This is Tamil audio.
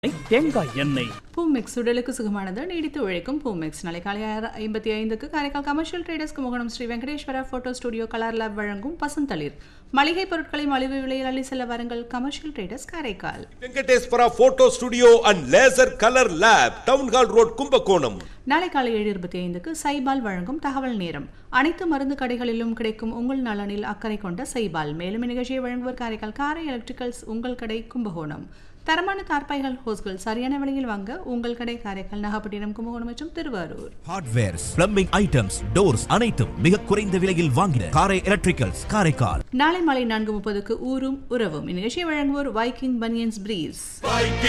தேங்காய் எண்ணெய் பூமெக்ஸ் உடலுக்கு சுகமானது நீடித்து உழைக்கும் பூமெக்ஸ் நாளை காலை ஆறு ஐம்பத்தி ஐந்துக்கு Karaikal commercial traders Kumbakonam Sri Venkateswara photo studio colour lab வழங்கும் பசுந்தளிர் மளிகை பொருட்களை மலிவு விலையில் அள்ளி செல்ல வாருங்கள் commercial traders Karaikal Venkateswara photo studio and laser colour lab town hall road Kumbakonam நாளை காலை ஏழு இருபத்தி ஐந்துக்கு சைபால் வழங்கும் தகவல் நேரம் அனைத்து மருந்து கடைகளிலும் கிடைக்கும் உங்கள் நலனில் அக்கறை கொண்ட சைபால் மேலும் இந்நிகழ்ச்சியை வழங்குவர் காரைக்கால் காரை எலக்ட்ரிக்கல்ஸ் உங்கள் கடை கும்பகோணம் தரமான தார்பாய்கள் ஹோஸ்கள் சரியான விலையில் வாங்க உங்கள் கடை காரைக்கால் நாகப்பட்டினம் கும்பகோணம் மற்றும் Thiruvarur hardwares plumbing items doors அனைத்தும் மிக குறைந்த விலையில் வாங்கின காரை எலக்ட்ரிக்கல்ஸ் காரைக்கால் நாளை மாலை நான்கு முப்பதுக்கு ஊரும் உறவும் இந்நிகழ்ச்சியை வழங்குவோர் வைக்கிங் பனியன்ஸ் பிரீஸ் Viking